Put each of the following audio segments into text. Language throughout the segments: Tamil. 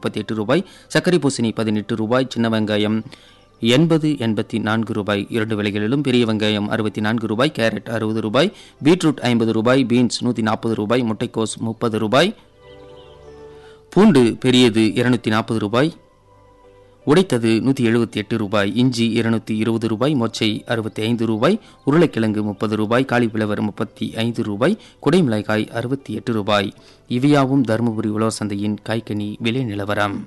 முப்பத்தி எட்டு ரூபாய் சர்க்கரை பூசணி பதினெட்டு ரூபாய் சின்ன வெங்காயம் எண்பது எண்பத்தி நான்கு ரூபாய் இரண்டு விலைகளிலும் பெரிய வெங்காயம் அறுபத்தி நான்கு ரூபாய் கேரட் அறுபது ரூபாய் பீட்ரூட் ஐம்பது ரூபாய் பீன்ஸ் நூற்றி நாற்பது ரூபாய் முட்டைக்கோஸ் முப்பது ரூபாய் பூண்டு பெரியது இருநூத்தி நாற்பது ரூபாய் உடைத்தது நூற்றி எழுபத்தி எட்டு ரூபாய் இஞ்சி இருநூத்தி இருபது ரூபாய் மொச்சை அறுபத்தி ஐந்து ரூபாய் உருளைக்கிழங்கு முப்பது ரூபாய் காலிஃபிளவர் முப்பத்தி ஐந்து ரூபாய் குடைமிளகாய் அறுபத்தி எட்டு ரூபாய் இவையாவும் தருமபுரி உழவர் சந்தையின் காய்கனி விலை நிலவரம்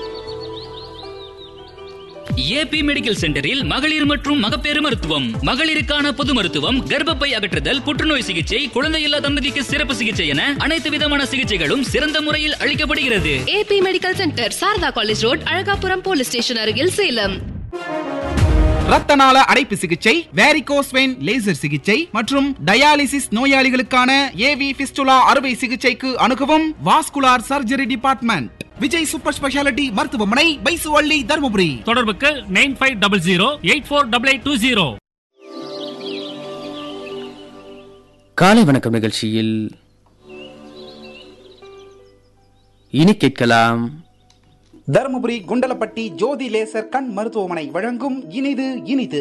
ஏபி மெடிக்கல் சென்டரில் மகளிர் மற்றும் மகப்பேறு மருத்துவம் மகளிருக்கான பொது மருத்துவம் கர்ப்பப்பை அகற்றுதல் புற்றுநோய் சிகிச்சை குழந்தையில்லா தம்பதிக்கு சிறப்பு சிகிச்சை என அனைத்து விதமான சிகிச்சைகளும் சிறந்த முறையில் அளிக்கப்படுகிறது AB medical centre Sharada college road Alagapuram police station அருகில் சேலம் ரத்தநாள அடைப்பு சிகிச்சை வேரிகோஸ் வெயின் லேசர் சிகிச்சை மற்றும் டயாலிசிஸ் நோயாளிகளுக்கான ஏவி பிஸ்டுலா அறுவை சிகிச்சைக்கு அணுகவும் vascular surgery department Vijay super speciality மருத்துவமனை பைசுவள்ளி தருமபுரி தொடர்புக்கு nine five double zero eight four double eight two zero காலை வணக்கம் நிகழ்ச்சியில் இனி கேட்கலாம் தருமபுரி குண்டலப்பட்டி ஜோதி லேசர் கண் மருத்துவமனை வழங்கும் இனிது இனிது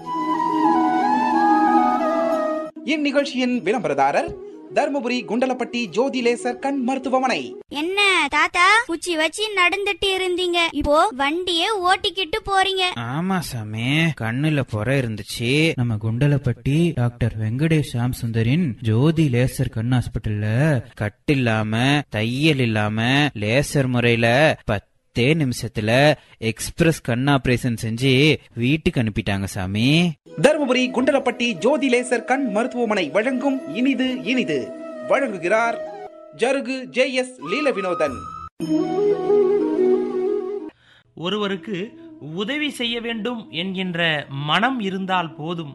இந்நிகழ்ச்சியின் விளம்பரதாரர் தருமபுரி குண்டலப்பட்டி ஜோதி லேசர் கண் மருத்துவமனை என்ன தாத்தா குச்சி வச்சு நடந்துட்டு இருந்தீங்க இப்போ வண்டியே ஓட்டிக்கிட்டு போறீங்க ஆமா சாமி கண்ணுல புற இருந்துச்சு நம்ம குண்டலப்பட்டி டாக்டர் வெங்கடேஷ் சாம் சுந்தரின் ஜோதி லேசர் கண் ஹாஸ்பிட்டல்ல கட்டு இல்லாம தையல் இல்லாம லேசர் முறையில பத்தே நிமிஷத்துல எக்ஸ்பிரஸ் கண் ஆபரேஷன் செஞ்சு வீட்டுக்கு அனுப்பிட்டாங்க சாமி தருமபுரி குண்டலப்பட்டி ஜோதி லேசர் கண் மருத்துவமனை வழங்கும் இனிது இனிது வழங்குகிறார் ஜருகு ஜே எஸ் லீல வினோதன் ஒருவருக்கு உதவி செய்ய வேண்டும் என்கின்ற மனம் இருந்தால் போதும்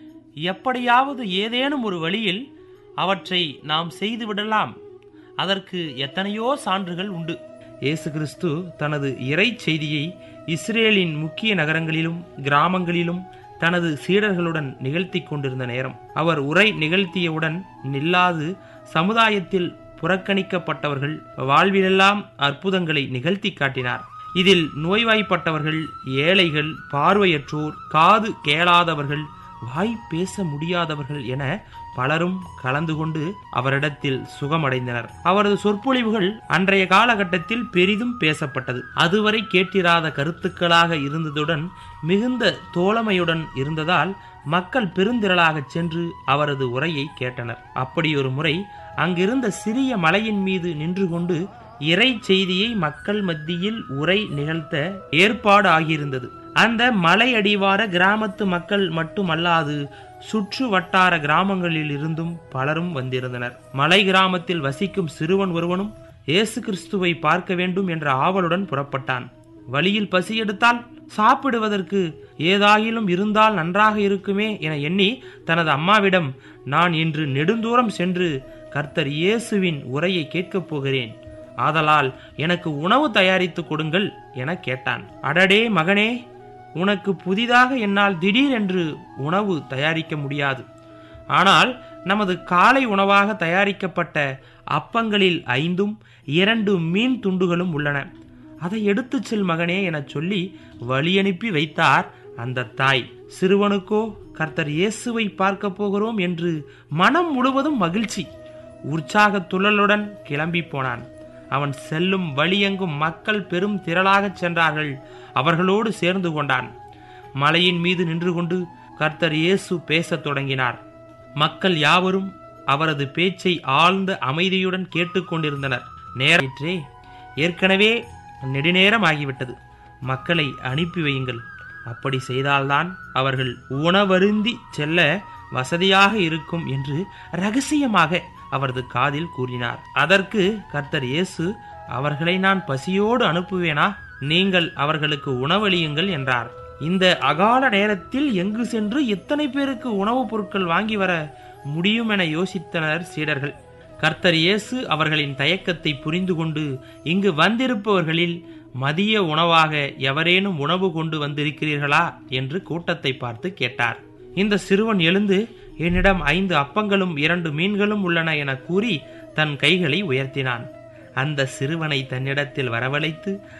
எப்படியாவது ஏதேனும் ஒரு வழியில் அவற்றை நாம் செய்துவிடலாம் அதற்கு எத்தனையோ சான்றுகள் உண்டு இயேசு கிறிஸ்து தனது இறை செய்தியை இஸ்ரேலின் முக்கிய நகரங்களிலும் கிராமங்களிலும் தனது சீடர்களுடன் நிகழ்த்தி கொண்டிருந்த நேரம் அவர் உரை நிகழ்த்தியவுடன் நில்லாது சமுதாயத்தில் புறக்கணிக்கப்பட்டவர்கள் வாழ்விலெல்லாம் அற்புதங்களை நிகழ்த்தி காட்டினார் இதில் நோய்வாய்ப்பட்டவர்கள் ஏழைகள் பார்வையற்றோர் காது கேளாதவர்கள் வாய் பேச முடியாதவர்கள் என பலரும் கலந்து கொண்டு அவரிடத்தில் சுகமடைந்தனர் அவரது சொற்பொழிவுகள் அன்றைய காலகட்டத்தில் பெரிதும் பேசப்பட்டது அதுவரை கேட்டிராத கருத்துக்களாக இருந்ததுடன் மிகுந்த தோழமையுடன் இருந்ததால் மக்கள் பெருந்திரளாகச் சென்று அவரது உரையை கேட்டனர் அப்படியொரு முறை அங்கிருந்த சிறிய மலையின் மீது நின்று கொண்டு இறை செய்தியை மக்கள் மத்தியில் உரை நிகழ்த்த ஏற்பாடு ஆகியிருந்தது அந்த மலை அடிவார கிராமத்து மக்கள் மட்டுமல்லாது சுற்று வட்டார கிராமங்களில் இருந்தும் பலரும் வந்திருந்தனர் மலை கிராமத்தில் வசிக்கும் சிறுவன் ஒருவனும் இயேசு கிறிஸ்துவை பார்க்க வேண்டும் என்ற ஆவலுடன் புறப்பட்டான் வழியில் பசி எடுத்தால் சாப்பிடுவதற்கு ஏதாயிலும் இருந்தால் நன்றாக இருக்குமே என எண்ணி தனது அம்மாவிடம் நான் இன்று நெடுந்தூரம் சென்று கர்த்தர் இயேசுவின் உரையை கேட்கப் போகிறேன் ஆதலால் எனக்கு உணவு தயாரித்து கொடுங்கள் என கேட்டான் அடடே மகனே உனக்கு புதிதாக என்னால் திடீரென்று உணவு தயாரிக்க முடியாது ஆனால் நமது காலை உணவாக தயாரிக்கப்பட்ட அப்பங்களில் ஐந்தும் இரண்டு மீன் துண்டுகளும் உள்ளன அதை எடுத்துச் செல் மகனே எனச் சொல்லி வழியனுப்பி வைத்தார் அந்த தாய் சிறுவனுக்கோ கர்த்தர் இயேசுவை பார்க்க போகிறோம் என்று மனம் முழுவதும் மகிழ்ச்சி உற்சாக துள்ளலுடன் கிளம்பி போனான் அவன் செல்லும் வழியெங்கும் மக்கள் பெரும் திரளாகச் சென்றார்கள் அவர்களோடு சேர்ந்து கொண்டான் மலையின் மீது நின்று கொண்டு கர்த்தர் இயேசு பேசத் தொடங்கினார் மக்கள் யாவரும் அவரது பேச்சை ஆழ்ந்த அமைதியுடன் கேட்டுக்கொண்டிருந்தனர் நேரே ஏற்கனவே நெடுநேரம் ஆகிவிட்டது மக்களை அனுப்பி வையுங்கள் அப்படி செய்தால்தான் அவர்கள் உணவருந்தி செல்ல வசதியாக இருக்கும் என்று ரகசியமாக அவரது காதில் கூறினார் அதற்கு கர்த்தர் இயேசு அவர்களை நான் பசியோடு அனுப்புவேனா நீங்கள் அவர்களுக்கு உணவளியுங்கள் என்றார் இந்த அகால நேரத்தில் எங்கு சென்று எத்தனை பேருக்கு உணவுப் பொருட்கள் வாங்கி வர முடியும் என யோசித்தனர் சீடர்கள் கர்த்தர் இயேசு அவர்களின் தயக்கத்தை புரிந்து கொண்டு இங்கு வந்திருப்பவர்களில் மதிய உணவாக எவரேனும் உணவு கொண்டு வந்திருக்கிறீர்களா என்று கூட்டத்தை பார்த்து கேட்டார் இந்த சிறுவன் எழுந்து என்னிடம் ஐந்து அப்பங்களும் இரண்டு மீன்களும் உள்ளன என கூறி தன் கைகளை உயர்த்தினான் அந்த சிறுவனை தன்னிடத்தில் வரவழைத்து